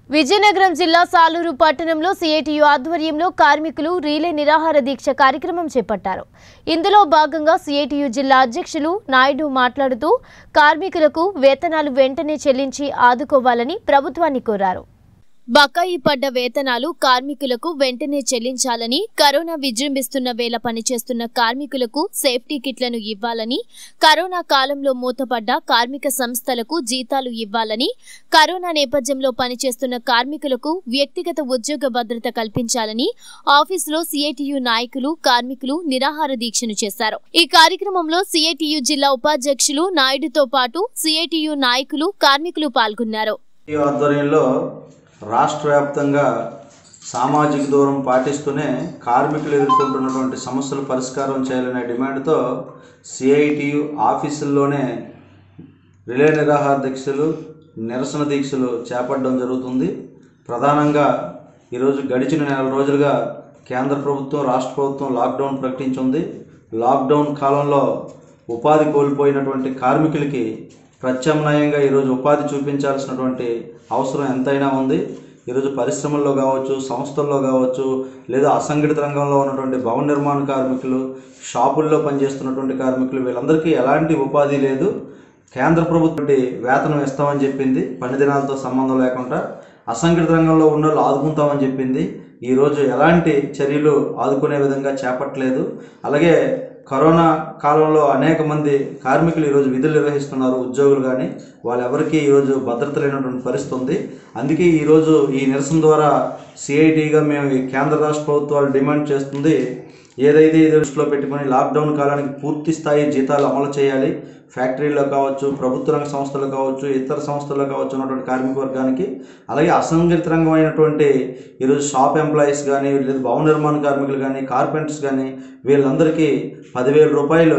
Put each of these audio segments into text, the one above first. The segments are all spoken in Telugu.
విజయనగరం జిల్లా సాలూరు పట్టణంలో సిఐటియు ఆధ్వర్యంలో కార్మికులు రీలే నిరాహార దీక్ష కార్యక్రమం చేపట్టారు ఇందులో భాగంగా సిఐటియు జిల్లా అధ్యక్షులు నాయుడు మాట్లాడుతూ కార్మికులకు వేతనాలు వెంటనే చెల్లించి ఆదుకోవాలని ప్రభుత్వాన్ని కోరారు బకాయి పడ్డ వేతనాలు కార్మికులకు వెంటనే చెల్లించాలని కరోనా విజృంభిస్తున్న వేళ పనిచేస్తున్న కార్మికులకు సేఫ్టీ కిట్లను ఇవ్వాలని కరోనా కాలంలో మూతపడ్డ కార్మిక సంస్థలకు జీతాలు ఇవ్వాలని కరోనా నేపథ్యంలో పనిచేస్తున్న కార్మికులకు వ్యక్తిగత ఉద్యోగ భద్రత కల్పించాలని ఆఫీసులో సిఐటియు నాయకులు కార్మికులు నిరాహార దీక్షను చేశారు ఈ కార్యక్రమంలో సిఐటియు జిల్లా ఉపాధ్యక్షులు నాయుడుతో పాటు సిఐటియు నాయకులు కార్మికులు పాల్గొన్నారు ఈ ఆధ్వర్యంలో రాష్ట్ర వ్యాప్తంగా సామాజిక దూరం పాటిస్తూనే కార్మికులు ఎదుర్కొంటున్నటువంటి సమస్యల పరిష్కారం చేయాలనే డిమాండ్తో సిఐటియు ఆఫీసుల్లోనే రిలే నిరాహార దీక్షలు నిరసన దీక్షలు చేపట్టడం జరుగుతుంది ప్రధానంగా ఈరోజు గడిచిన నెల రోజులుగా కేంద్ర ప్రభుత్వం రాష్ట్ర ప్రభుత్వం లాక్డౌన్ ప్రకటించింది లాక్డౌన్ కాలంలో ఉపాధి కోల్పోయినటువంటి కార్మికులకి ప్రత్యామ్నాయంగా ఈరోజు ఉపాధి చూపించాల్సినటువంటి అవసరం ఎంతైనా ఉంది ఈరోజు పరిశ్రమల్లో కావచ్చు సంస్థల్లో కావచ్చు లేదా అసంఘటిత రంగంలో ఉన్నటువంటి భవన నిర్మాణ కార్మికులు షాపుల్లో పనిచేస్తున్నటువంటి కార్మికులు వీళ్ళందరికీ ఎలాంటి ఉపాధి లేదు కేంద్ర ప్రభుత్వం వేతనం ఇస్తామని చెప్పింది పని దినాలతో సంబంధం లేకుండా అసంఘటిత రంగంలో ఉన్న వాళ్ళు ఆదుకుంటామని చెప్పింది ఈరోజు ఎలాంటి చర్యలు ఆదుకునే విధంగా చేపట్టలేదు అలాగే కరోనా కాలంలో అనేక మంది కార్మికులు ఈరోజు విధులు నిర్వహిస్తున్నారు ఉద్యోగులు కానీ వాళ్ళెవరికీ ఈరోజు భద్రత లేనటువంటి పరిస్థితి ఉంది అందుకే ఈరోజు ఈ నిరసన ద్వారా సిఐటిగా మేము ఈ కేంద్ర రాష్ట్ర ప్రభుత్వాలు డిమాండ్ చేస్తుంది ఏదైతే ఇది దృష్టిలో పెట్టుకొని లాక్డౌన్ కాలానికి పూర్తి స్థాయి జీతాలు అమలు చేయాలి ఫ్యాక్టరీలో కావచ్చు ప్రభుత్వ రంగ సంస్థలు కావచ్చు ఇతర సంస్థల్లో కావచ్చు ఉన్నటువంటి కార్మిక వర్గానికి అలాగే అసంఘటిత రంగమైనటువంటి ఈరోజు షాప్ ఎంప్లాయీస్ కానీ లేదా భవన నిర్మాణ కార్మికులు కానీ కార్పెంటర్స్ కానీ వీళ్ళందరికీ పదివేల రూపాయలు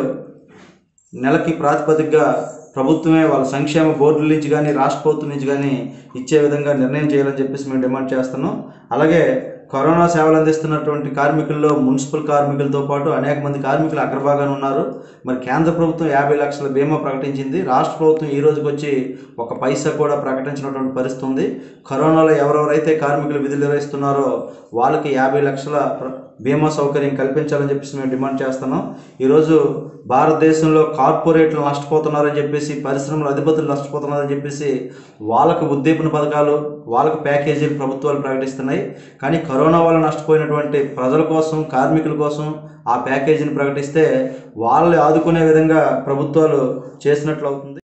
నెలకి ప్రాతిపదికగా ప్రభుత్వమే వాళ్ళ సంక్షేమ బోర్డుల నుంచి కానీ రాష్ట్ర ప్రభుత్వం నుంచి కానీ ఇచ్చే విధంగా నిర్ణయం చేయాలని చెప్పేసి మేము డిమాండ్ చేస్తున్నాం అలాగే కరోనా సేవలు అందిస్తున్నటువంటి కార్మికుల్లో మున్సిపల్ కార్మికులతో పాటు అనేక మంది కార్మికులు అగ్రభాగాన ఉన్నారు మరి కేంద్ర ప్రభుత్వం యాభై లక్షల బీమా ప్రకటించింది రాష్ట్ర ప్రభుత్వం ఈ రోజుకి వచ్చి ఒక పైసా కూడా ప్రకటించినటువంటి పరిస్థితి ఉంది కరోనాలో ఎవరెవరైతే కార్మికులు విధులు నిర్వహిస్తున్నారో వాళ్ళకి యాభై లక్షల ప్ర- బీమా సౌకర్యం కల్పించాలని చెప్పేసి మేము డిమాండ్ చేస్తున్నాం ఈరోజు భారతదేశంలో కార్పొరేట్లు నష్టపోతున్నారని చెప్పేసి పరిశ్రమల అధిపతులు నష్టపోతున్నారని చెప్పేసి వాళ్ళకు ఉద్దీపన పథకాలు వాళ్ళకు ప్యాకేజీలు ప్రభుత్వాలు ప్రకటిస్తున్నాయి కానీ కరోనా వల్ల నష్టపోయినటువంటి ప్రజల కోసం కార్మికుల కోసం ఆ ప్యాకేజీని ప్రకటిస్తే వాళ్ళని ఆదుకునే విధంగా ప్రభుత్వాలు చేసినట్లు అవుతుంది